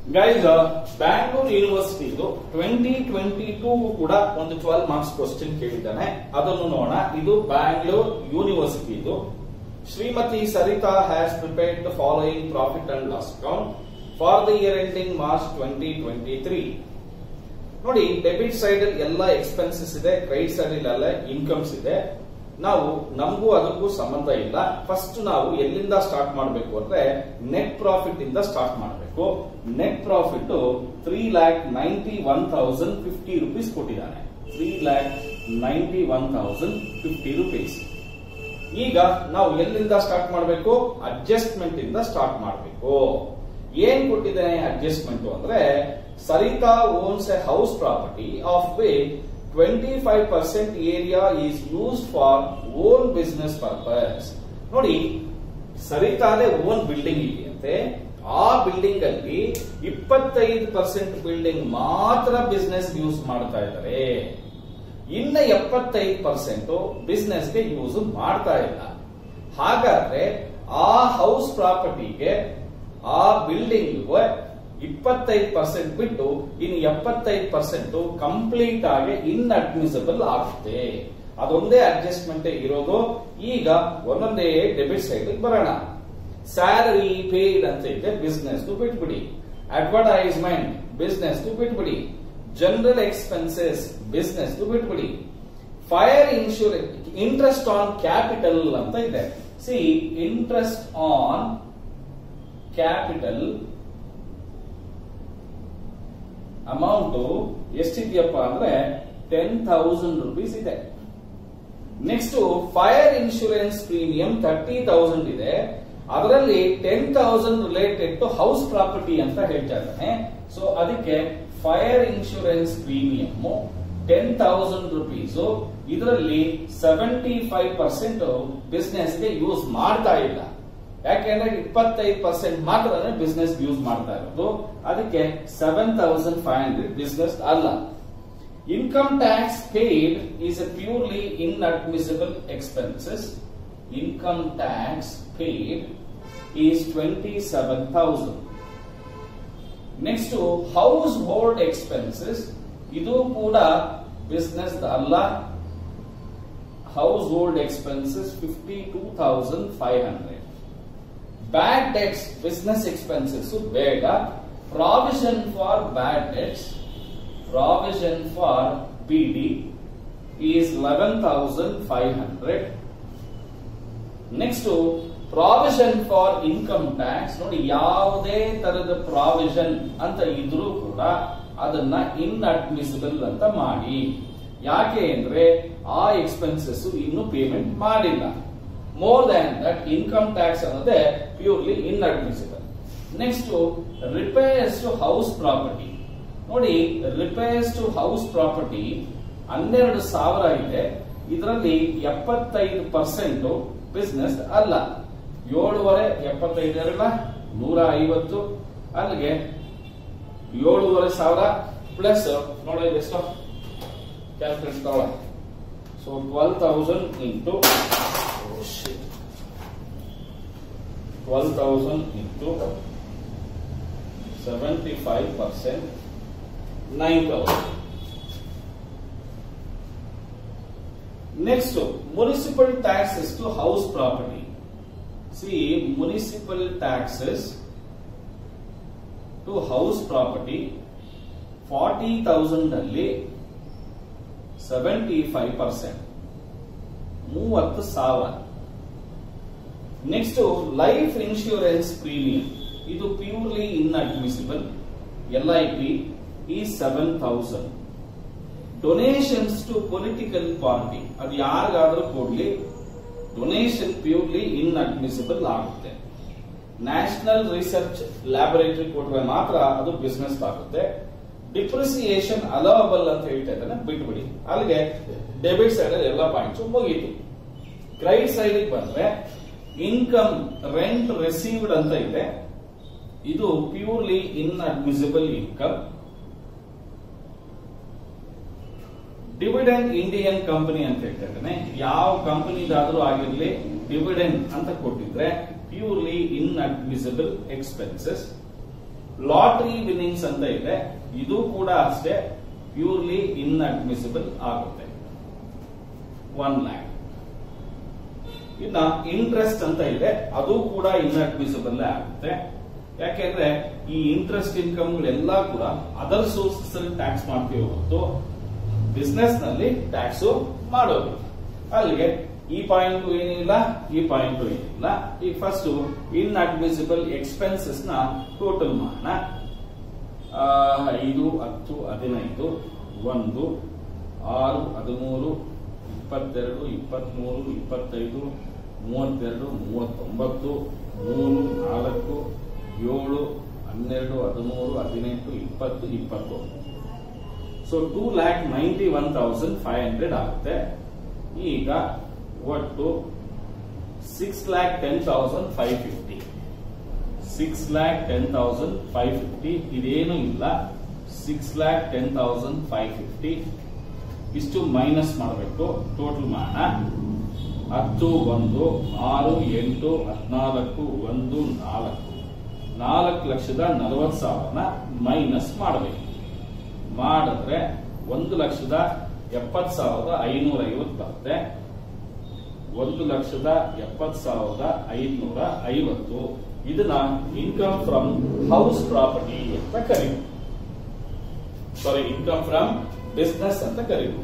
guys Bangalore ಯೂನಿವರ್ಸಿಟಿದು twenty twenty two ಕೂಡ ಒಂದು ಟ್ವೆಲ್ ಮಾರ್ಕ್ಸ್ ಕ್ವಶನ್ ಕೇಳಿದ್ದಾನೆ ಅದನ್ನು ನೋಡೋಣ ಇದು ಬ್ಯಾಂಗ್ಳೂರ್ ಯೂನಿವರ್ಸಿಟಿದು Shrimati Sarita has prepared the following profit and loss account for the year ending March twenty twenty three ನೋಡಿ ಡೆಬಿಟ್ ಸೈಡ್ ಅಲ್ಲಿ ಎಲ್ಲ ಎಕ್ಸ್ಪೆನ್ಸಸ್ ಇದೆ ಕ್ರೆಡಿಟ್ ಸೈಡ್ ಎಲ್ಲ ಇನ್ಕಮ್ಸ್ ಇದೆ ನಾವು ನಮಗೂ ಅದಕ್ಕೂ ಸಂಬಂಧ ಇಲ್ಲ ಫಸ್ಟ್ ನಾವು ಎಲ್ಲಿಂದ ಸ್ಟಾರ್ಟ್ ಮಾಡಬೇಕು ಅಂದ್ರೆ ನೆಟ್ ಪ್ರಾಫಿಟ್ ಇಂದ ಸ್ಟಾರ್ಟ್ ಮಾಡಬೇಕು net profit three lakh ninety one thousand fifty rupees ಕೊಟ್ಟಿದ್ದಾನೆ three lakh ninety one thousand fifty rupees ಈಗ ನಾವು ಎಲ್ಲಿಂದ ಸ್ಟಾರ್ಟ್ ಮಾಡಬೇಕು ಅಡ್ಜಸ್ಟ್ಮೆಂಟ್ ಇಂದ ಸ್ಟಾರ್ಟ್ ಮಾಡಬೇಕು ಏನ್ ಕೊಟ್ಟಿದ್ದೇನೆ ಅಡ್ಜಸ್ಟ್ಮೆಂಟ್ ಅಂದ್ರೆ Sarita owns a house property of way twenty five percent area is used for own business purpose ನೋಡಿ ಸರಿತಾದೆ ಓನ್ ಬಿಲ್ಡಿಂಗ್ ಇದೆಯಂತೆ ಆ ಬಿಲ್ಡಿಂಗ್ ಅಲ್ಲಿ ಇಪ್ಪತ್ತೈದು ಪರ್ಸೆಂಟ್ ಬಿಲ್ಡಿಂಗ್ ಮಾತ್ರ ಬಿಸ್ನೆಸ್ ಯೂಸ್ ಮಾಡ್ತಾ ಇದ್ದಾರೆ ಇನ್ನ ಎಪ್ಪತ್ತೈದು ಪರ್ಸೆಂಟ್ ಬಿಸ್ನೆಸ್ಗೆ ಯೂಸ್ ಮಾಡ್ತಾ ಇಲ್ಲ ಹಾಗಾದ್ರೆ ಆ ಹೌಸ್ ಪ್ರಾಪರ್ಟಿಗೆ ಆ ಬಿಲ್ಡಿಂಗ್ ಇಪ್ಪತ್ತೈದು ಪರ್ಸೆಂಟ್ ಬಿಟ್ಟು ಇನ್ನು ಎಪ್ಪತ್ತೈದು ಪರ್ಸೆಂಟ್ ಕಂಪ್ಲೀಟ್ ಆಗಿ ಇನ್ಅಡ್ಮಿಸಬಲ್ ಆಗುತ್ತೆ ಅದೊಂದೇ ಅಡ್ಜಸ್ಟ್ಮೆಂಟ್ ಇರೋದು ಈಗ ಒಂದೊಂದೇ ಡೆಬಿಟ್ ಸೈಡ್ ಬರೋಣ ಸ್ಯಾಲರಿ ಪೇಡ್ ಅಂತ ಇದೆ ಬಿಸ್ನೆಸ್ ಬಿಟ್ಬಿಡಿ ಅಡ್ವರ್ಟೈಸ್ಮೆಂಟ್ ಬಿಸ್ನೆಸ್ ಬಿಟ್ಬಿಡಿ ಜನರಲ್ ಎಕ್ಸ್ಪೆನ್ಸಸ್ ಬಿಸ್ನೆಸ್ ಬಿಟ್ಬಿಡಿ fire insurance interest on capital ಅಂತ ಇದೆ see interest on capital amount ಎಷ್ಟಿದೆಯಪ್ಪ ಅಂದ್ರೆ ಟೆನ್ ಥೌಸಂಡ್ ರುಪೀಸ್ ಇದೆ next fire insurance premium thirty thousand ಇದೆ ಅದರಲ್ಲಿ ten thousand related to house property ಅಂತ ಹೇಳ್ತಾ ಇದ್ದಾನೆ ಸೊ ಅದಕ್ಕೆ fire insurance premium ten thousand rupees ಇದರಲ್ಲಿ ಸೆವೆಂಟಿ ಫೈವ್ ಪರ್ಸೆಂಟ್ ಬಿಸ್ನೆಸ್ಗೆ ಯೂಸ್ ಮಾಡ್ತಾ ಇಲ್ಲ ಯಾಕೆಂದ್ರೆ ಇಪ್ಪತ್ತೈದು ಪರ್ಸೆಂಟ್ ಮಾತ್ರ ಬಿಸ್ನೆಸ್ ಯೂಸ್ ಮಾಡ್ತಾ ಇರೋದು ಅದಕ್ಕೆ seven thousand five hundred business ಅಲ್ಲ income tax paid is a purely inadmissible expenses income tax paid is twenty seven thousand next household expenses ಇದು ಕೂಡ ಬಿಸ್ನೆಸ್ ಅಲ್ಲ household expenses fifty two thousand five hundred bad debts business expenses ಬೇಡ provision for bad debts provision for B D is eleven thousand five hundred next provision for income tax ನೋಡಿ ಯಾವುದೇ ತರದ provision ಅಂತ ಇದ್ರೂ ಕೂಡ ಅದನ್ನ inadmissible ಅಂತ ಮಾಡಿ ಯಾಕೆ ಅಂದ್ರೆ ಆ ಎಕ್ಸ್ಪೆನ್ಸಸ್ ಇನ್ನು ಪೇಮೆಂಟ್ ಮಾಡಿಲ್ಲ more than that income tax ಅನ್ನೋದೇ purely inadmissible next repairs to house property ನೋಡಿ ರಿಪೇರ್ಸ್ ಟು ಹೌಸ್ ಪ್ರಾಪರ್ಟಿ ಹನ್ನೆರಡು ಸಾವಿರ ಇದೆ ಇದರಲ್ಲಿ ಎಪ್ಪತ್ತೈದು ಪರ್ಸೆಂಟ್ ಬಿಸ್ನೆಸ್ ಅಲ್ಲ ಏಳುವರೆ ಎಪ್ಪತ್ತೈದು ಇರಲ್ಲ ನೂರ ಐವತ್ತು ಅಲ್ಲಿಗೆ ಏಳುವರೆ ಸಾವಿರ ಪ್ಲಸ್ ನೋಡಿ ಎಷ್ಟು ಕ್ಯಾಲ್ಕುಲೇಟ್ ತಗೊಳ್ಳ so twelve thousand into twelve thousand into seventy five percent nine thousand next municipal taxes to house property see municipal taxes to house property forty thousand ಅಲ್ಲಿ ಸೆವೆಂಟಿ ಫೈವ್ ಪರ್ಸೆಂಟ್ ಮೂವತ್ತು ಸಾವಿರ next life insurance premium ಇದು purely inadmissible L I P ಈ seven thousand donations to political party ಅದು ಯಾರಿಗಾದ್ರೂ ಕೊಡ್ಲಿ donation purely inadmissible ಆಗುತ್ತೆ national research laboratory ಕೊಟ್ರೆ ಮಾತ್ರ ಅದು ಬಿಸ್ನೆಸ್ ಆಗುತ್ತೆ ಡಿಪ್ರಿಸಿಯೇಷನ್ ಅಲವಬಲ್ ಅಂತ ಹೇಳ್ತಾ ಇದ್ದಾನೆ ಬಿಟ್ಬಿಡಿ ಅಲ್ಲಿಗೆ ಡೆಬಿಟ್ ಸೈಡ್ ಅಲ್ಲಿ ಎಲ್ಲ ಪಾಯಿಂಟ್ಸ್ ಮುಗೀತು ಕ್ರೆಡಿಟ್ ಸೈಡ್ ಬಂದ್ರೆ ಇನ್ಕಮ್ ರೆಂಟ್ ರಿಸೀವ್ಡ್ ಅಂತ ಇದೆ ಇದು purely inadmissible income dividend Indian company ಅಂತ ಹೇಳ್ತಾ ಇದ್ದಾನೆ ಯಾವ ಕಂಪನಿದಾದ್ರೂ ಆಗಿರ್ಲಿ ಡಿವಿಡೆಂಡ್ ಅಂತ ಕೊಟ್ಟಿದ್ರೆ purely inadmissible expenses lottery winnings ಅಂತ ಇದೆ ಇದು ಕೂಡ ಅಷ್ಟೇ ಪ್ಯೂರ್ಲಿ ಇನ್ಅಡ್ಮಿಸಿಬಲ್ ಆಗುತ್ತೆ ಒನ್ ಲ್ಯಾಕ್ ಇನ್ನ ಇಂಟ್ರೆಸ್ಟ್ ಅಂತ ಇದೆ ಅದು ಕೂಡ ಇನ್ಅಡ್ಮಿಸಿಬಲ್ ಆಗುತ್ತೆ ಯಾಕೆಂದ್ರೆ ಈ ಇಂಟ್ರೆಸ್ಟ್ ಇನ್ಕಮ್ಗಳೆಲ್ಲ ಕೂಡ ಅದರ್ ಸೋರ್ಸಸ್ ಅಲ್ಲಿ ಟ್ಯಾಕ್ಸ್ ಮಾಡ್ತೀವಿ ಹೊರತು ಬಿಸ್ನೆಸ್ ನಲ್ಲಿ ಟ್ಯಾಕ್ಸ್ ಮಾಡೋದು ಅಲ್ಲಿಗೆ ಈ ಪಾಯಿಂಟ್ ಏನಿಲ್ಲ ಈ ಪಾಯಿಂಟ್ ಏನಿಲ್ಲ ಈ ಫಸ್ಟ್ ಇನ್ ಅಡ್ಮಿಸಿಬಲ್ ಎಕ್ಸ್ಪೆನ್ಸಸ್ ನ ಟೋಟಲ್ ಮಾಡೋಣ ಆ, ಐದು ಹತ್ತು ಹದಿನೈದು ಒಂದು ಆರು ಹದಿಮೂರು ಇಪ್ಪತ್ತೆರಡು ಇಪ್ಪತ್ಮೂರು ಇಪ್ಪತ್ತೈದು ಮೂವತ್ತೆರಡು ಮೂವತ್ತೊಂಬತ್ತು ಮೂರು ನಾಲ್ಕು ಏಳು ಹನ್ನೆರಡು ಹದಿಮೂರು ಹದಿನೆಂಟು ಇಪ್ಪತ್ತು ಇಪ್ಪತ್ತೊಂದು so two lakh ninety one thousand five hundred ಆಗುತ್ತೆ ಈಗ ಒಟ್ಟು six lakh ten thousand five fifty six lakh ten thousand five fifty ಇದೇನು ಇಲ್ಲ six lakh ten thousand five fifty ಇಷ್ಟು ಮೈನಸ್ ಮಾಡಬೇಕು ಟೋಟಲ್ ಮಾಡೋಣ ಹತ್ತು ಒಂದು ಆರು ಎಂಟು ಹದಿನಾಲ್ಕು ಒಂದು ನಾಲ್ಕು ನಾಲ್ಕು ಲಕ್ಷದ ನಲವತ್ತು ಸಾವಿರನ ಮೈನಸ್ ಮಾಡಬೇಕು ಮಾಡಿದ್ರೆ ಒಂದು ಲಕ್ಷದ ಎಪ್ಪತ್ತು ಸಾವಿರದ ಐನೂರ ಐವತ್ತು ಬರುತ್ತೆ ಒಂದು ಲಕ್ಷದ ಎಪ್ಪತ್ತು ಸಾವಿರದ ಐನೂರ ಐವತ್ತು ಇದನ್ನ ಇನ್ಕಮ್ ಫ್ರಮ್ ಹೌಸ್ ಪ್ರಾಪರ್ಟಿ ಅಂತ ಕರೀಬೋದು ಸಾರಿ ಇನ್ಕಮ್ ಫ್ರಮ್ ಬಿಸ್ನೆಸ್ ಅಂತ ಕರೀಬೋದು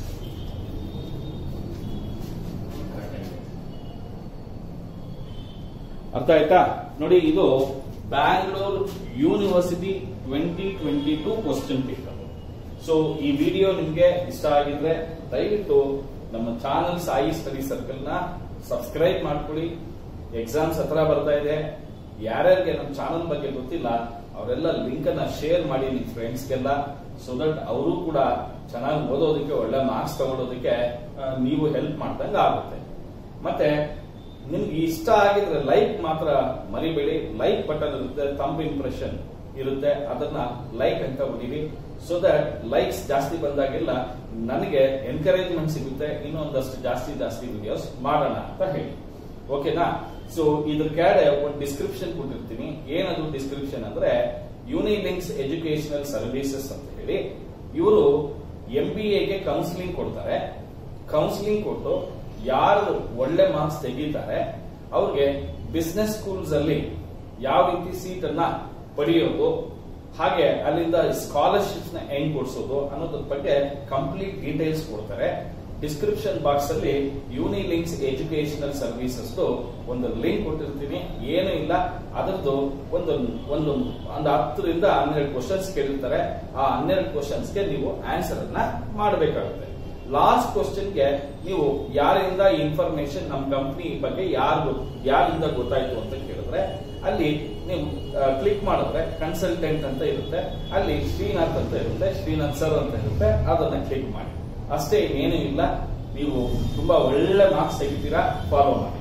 ಅರ್ಥ ಆಯ್ತಾ ನೋಡಿ ಇದು Bangalore university twenty twenty two question paper so ಈ ವಿಡಿಯೋ ನಿಮ್ಗೆ ಇಷ್ಟ ಆಗಿದ್ರೆ ದಯವಿಟ್ಟು ನಮ್ಮ ಚಾನಲ್ ಸಾಯಿ ಸ್ಟಡಿ ಸರ್ಕಲ್ ನ ಸಬ್ಸ್ಕ್ರೈಬ್ ಮಾಡ್ಕೊಳ್ಳಿ ಎಕ್ಸಾಮ್ಸ್ ಹತ್ರ ಬರ್ತಾ ಇದೆ ಯಾರ್ಯಾರಿಗೆ ನಮ್ಮ ಚಾನಲ್ ಬಗ್ಗೆ ಗೊತ್ತಿಲ್ಲ ಅವರೆಲ್ಲ ಲಿಂಕ್ ಅನ್ನ ಶೇರ್ ಮಾಡಿ ನಿಮ್ ಫ್ರೆಂಡ್ಸ್ಗೆಲ್ಲ ಸೊ ದಟ್ ಅವರು ಕೂಡ ಚೆನ್ನಾಗಿ ಓದೋದಕ್ಕೆ ಒಳ್ಳೆ ಮಾರ್ಕ್ಸ್ ತಗೊಳ್ಳೋದಕ್ಕೆ ಆ, ನೀವು ಹೆಲ್ಪ್ ಮಾಡ್ದಂಗ ಆಗುತ್ತೆ ಮತ್ತೆ ನಿಮ್ಗೆ ಇಷ್ಟ ಆಗಿದ್ರೆ ಲೈಕ್ ಮಾತ್ರ ಮರಿಬೇಡಿ ಲೈಕ್ ಬಟನ್ ಇರುತ್ತೆ ತಂಬ್ ಇಂಪ್ರೆಷನ್ ಇರುತ್ತೆ ಅದನ್ನ ಲೈಕ್ ಅಂತ ಹೊಡೀರಿ ಸೊ ದಟ್ ಲೈಕ್ಸ್ ಜಾಸ್ತಿ ಬಂದಾಗೆಲ್ಲ ನನಗೆ ಎನ್ಕರೇಜ್ಮೆಂಟ್ ಸಿಗುತ್ತೆ ಇನ್ನೊಂದಷ್ಟು ಜಾಸ್ತಿ ಜಾಸ್ತಿ ವಿಡಿಯೋಸ್ ಮಾಡೋಣ ಅಂತ ಹೇಳಿ ಓಕೆನಾ ಸೊ ಇದ್ರ ಕೆಳಗಡೆ ಒಂದು ಡಿಸ್ಕ್ರಿಪ್ಷನ್ ಕೊಟ್ಟಿರ್ತೀನಿ ಏನದು ಡಿಸ್ಕ್ರಿಪ್ಷನ್ ಅಂದ್ರೆ ಯೂನಿಲಿಂಕ್ಸ್ ಎಜುಕೇಶನಲ್ ಸರ್ವಿಸಸ್ ಅಂತ ಹೇಳಿ ಇವರು ಎಂ ಬಿ ಎಗೆ ಕೌನ್ಸಿಲಿಂಗ್ ಕೊಡ್ತಾರೆ ಕೌನ್ಸಿಲಿಂಗ್ ಕೊಟ್ಟು ಯಾರು ಒಳ್ಳೆ ಮಾರ್ಕ್ಸ್ ತೆಗಿತಾರೆ ಅವ್ರಿಗೆ ಬಿಸ್ನೆಸ್ ಸ್ಕೂಲ್ಸ್ ಅಲ್ಲಿ ಯಾವ ರೀತಿ ಸೀಟ್ ಅನ್ನ ಪಡೆಯೋದು ಹಾಗೆ ಅಲ್ಲಿಂದ ಸ್ಕಾಲರ್ಶಿಪ್ಸ್ ನ ಹೆಂಗ್ ಕೊಡ್ಸೋದು ಅನ್ನೋದ್ರ ಬಗ್ಗೆ ಕಂಪ್ಲೀಟ್ ಡೀಟೇಲ್ಸ್ ಕೊಡ್ತಾರೆ ಡಿಸ್ಕ್ರಿಪ್ಷನ್ ಬಾಕ್ಸ್ ಅಲ್ಲಿ ಯೂನಿಲಿಂಕ್ಸ್ ಎಜುಕೇಶನಲ್ ಸರ್ವಿಸಸ್ ಒಂದು ಲಿಂಕ್ ಕೊಟ್ಟಿರ್ತೀನಿ ಏನು ಇಲ್ಲ ಅದರದ್ದು ಒಂದು ಒಂದು ಒಂದು ಹತ್ತರಿಂದ ಹನ್ನೆರಡು ಕ್ವಶನ್ಸ್ ಕೇಳಿರ್ತಾರೆ ಆ ಹನ್ನೆರಡು ಕ್ವಶನ್ಸ್ ಗೆ ನೀವು ಆನ್ಸರ್ ಅನ್ನ ಮಾಡಬೇಕಾಗುತ್ತೆ ಲಾಸ್ಟ್ ಕ್ವಶನ್ಗೆ ನೀವು ಯಾರಿಂದ ಇನ್ಫಾರ್ಮೇಶನ್ ನಮ್ಮ ಕಂಪ್ನಿ ಬಗ್ಗೆ ಯಾರು ಯಾರಿಂದ ಗೊತ್ತಾಯ್ತು ಅಂತ ಕೇಳಿದ್ರೆ ಅಲ್ಲಿ ನೀವು ಕ್ಲಿಕ್ ಮಾಡಿದ್ರೆ ಕನ್ಸಲ್ಟೆಂಟ್ ಅಂತ ಇರುತ್ತೆ ಅಲ್ಲಿ ಶ್ರೀನಾಥ್ ಅಂತ ಇರುತ್ತೆ ಶ್ರೀನಾಥ್ ಸರ್ ಅಂತ ಇರುತ್ತೆ ಅದನ್ನ ಕ್ಲಿಕ್ ಮಾಡಿ ಅಷ್ಟೇ ಇನ್ನೇನು ಇಲ್ಲ ನೀವು ತುಂಬಾ ಒಳ್ಳೆ ಮಾರ್ಕ್ಸ್ ತೆಗಿತೀರಾ ಫಾಲೋ ಮಾಡಿ